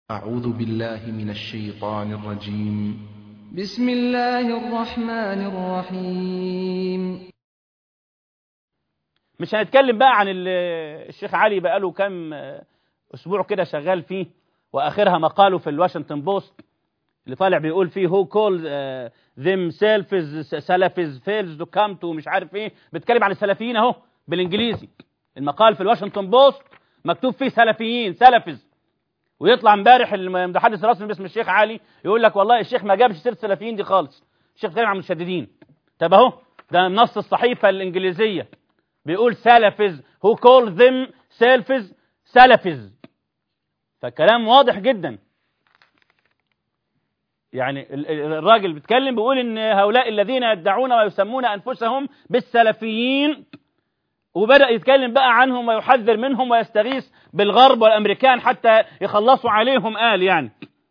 أعوذ بالله من الشيطان الرجيم بسم الله الرحمن الرحيم مش هنتكلم بقى عن ال- الشيخ علي بقاله كام اسبوع كده شغال فيه واخرها مقاله في الواشنطن بوست اللي طالع بيقول فيه هو كول ذيم سيلفز سلفز فيلز تو كام تو مش عارف ايه بيتكلم عن السلفيين اهو بالانجليزي المقال في الواشنطن بوست مكتوب فيه سلفيين سلفز ويطلع امبارح المتحدث الرسمي باسم الشيخ علي يقول لك والله الشيخ ما جابش سيره السلفيين دي خالص الشيخ بيتكلم عن المشددين طب اهو ده نص الصحيفه الانجليزيه بيقول سلفز هو كول ذم سيلفز سلفز فالكلام واضح جدا يعني ال- ال- الراجل بيتكلم بيقول ان هؤلاء الذين يدعون ويسمون انفسهم بالسلفيين وبدأ يتكلم بقى عنهم ويحذر منهم ويستغيث بالغرب والامريكان حتى يخلصوا عليهم قال يعني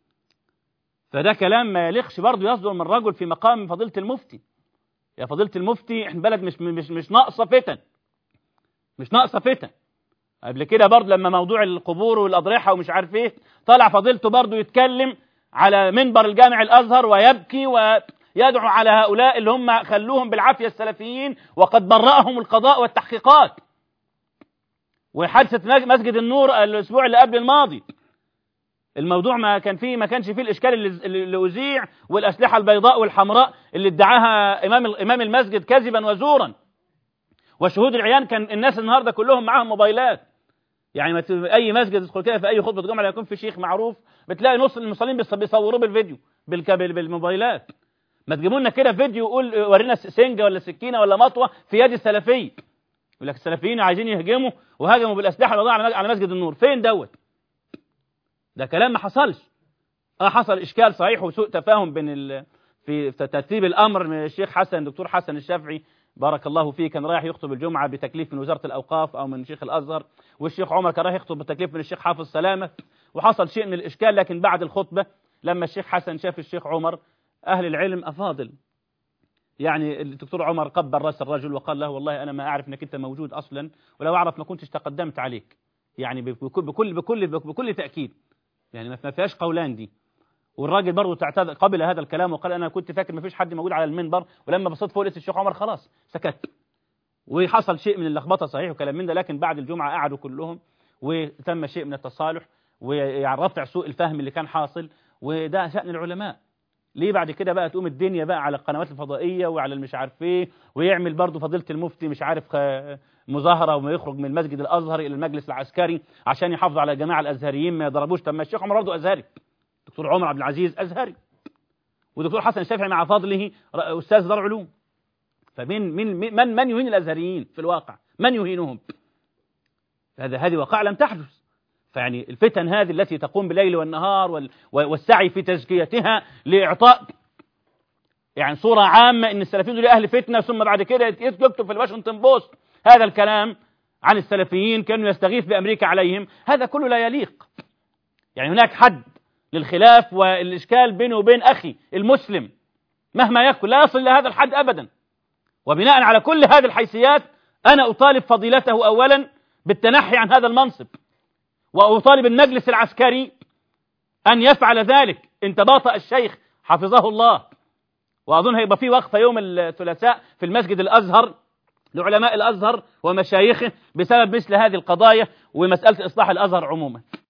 فده كلام ما يليقش برضه يصدر من رجل في مقام فضيلة المفتي يا فضيلة المفتي احنا بلد مش مش مش ناقصة فتن مش ناقصة فتن قبل كده برضه لما موضوع القبور والأضرحة ومش عارف ايه طلع فضيلته برضه يتكلم على منبر الجامع الأزهر ويبكي ويدعو على هؤلاء اللي هم خلوهم بالعافية السلفيين وقد برأهم القضاء والتحقيقات وحادثة مج- مسجد النور الأسبوع اللي قبل الماضي الموضوع ما كان فيه ما كانش فيه الإشكال اللي, اللي أذيع والأسلحة البيضاء والحمراء اللي ادعاها إمام إمام المسجد كذبا وزورا وشهود العيان كان الناس النهارده كلهم معاهم موبايلات يعني ما ت- اي مسجد تدخل كده في اي خطبه جمعه لما يكون في شيخ معروف بتلاقي نص المصلين بيص- بيصوروه بالفيديو بالك- بال- بالموبايلات ما تجيبوا لنا كده فيديو يقول ورينا س- سنجه ولا سكينه ولا مطوه في يد السلفي يقول لك السلفيين عايزين يهجموا وهجموا بالاسلحه البيضاء على على مسجد النور فين دوت ده كلام ما حصلش اه حصل اشكال صحيح وسوء تفاهم بين ال... في في ترتيب الامر من الشيخ حسن دكتور حسن الشافعي بارك الله فيه كان رايح يخطب الجمعه بتكليف من وزاره الاوقاف او من شيخ الازهر والشيخ عمر كان رايح يخطب بتكليف من الشيخ حافظ سلامه وحصل شيء من الاشكال لكن بعد الخطبه لما الشيخ حسن شاف الشيخ عمر اهل العلم افاضل يعني الدكتور عمر قبل راس الرجل وقال له والله انا ما اعرف انك انت موجود اصلا ولو اعرف ما كنتش تقدمت عليك يعني بكل بكل بكل, بكل تاكيد يعني ما فيهاش قولان دي والراجل برضه تعتذر قبل هذا الكلام وقال انا كنت فاكر ما فيش حد موجود على المنبر ولما بصيت فوق لقيت الشيخ عمر خلاص سكت وحصل شيء من اللخبطه صحيح وكلام من ده لكن بعد الجمعه قعدوا كلهم وتم شيء من التصالح ويعني رفع سوء الفهم اللي كان حاصل وده شأن العلماء ليه بعد كده بقى تقوم الدنيا بقى على القنوات الفضائيه وعلى المش عارف ايه ويعمل برضه فضيله المفتي مش عارف آه، مظاهره وما يخرج من المسجد الازهر الى المجلس العسكري عشان يحافظ على الجماعه الازهريين ما يضربوش طب ما الشيخ عمر برضه ازهري دكتور عمر عبد العزيز ازهري ودكتور حسن الشافعي مع فضله ر- استاذ دار علوم فمن من من من يهين الازهريين في الواقع من يهينهم هذا هذه وقائع لم تحدث فيعني الفتن هذه التي تقوم بالليل والنهار وال- والسعي في تزكيتها لاعطاء يعني صورة عامة ان السلفيين دول اهل فتنة ثم بعد كده يت- يكتب في الواشنطن بوست هذا الكلام عن السلفيين كانوا يستغيث بامريكا عليهم هذا كله لا يليق يعني هناك حد للخلاف والإشكال بينه وبين أخي المسلم مهما يكن لا يصل إلى هذا الحد أبدا وبناء على كل هذه الحيثيات أنا أطالب فضيلته أولا بالتنحي عن هذا المنصب وأطالب المجلس العسكري أن يفعل ذلك إن تباطأ الشيخ حفظه الله وأظن هيبقى في وقفة يوم الثلاثاء في المسجد الأزهر لعلماء الأزهر ومشايخه بسبب مثل هذه القضايا ومسألة إصلاح الأزهر عموما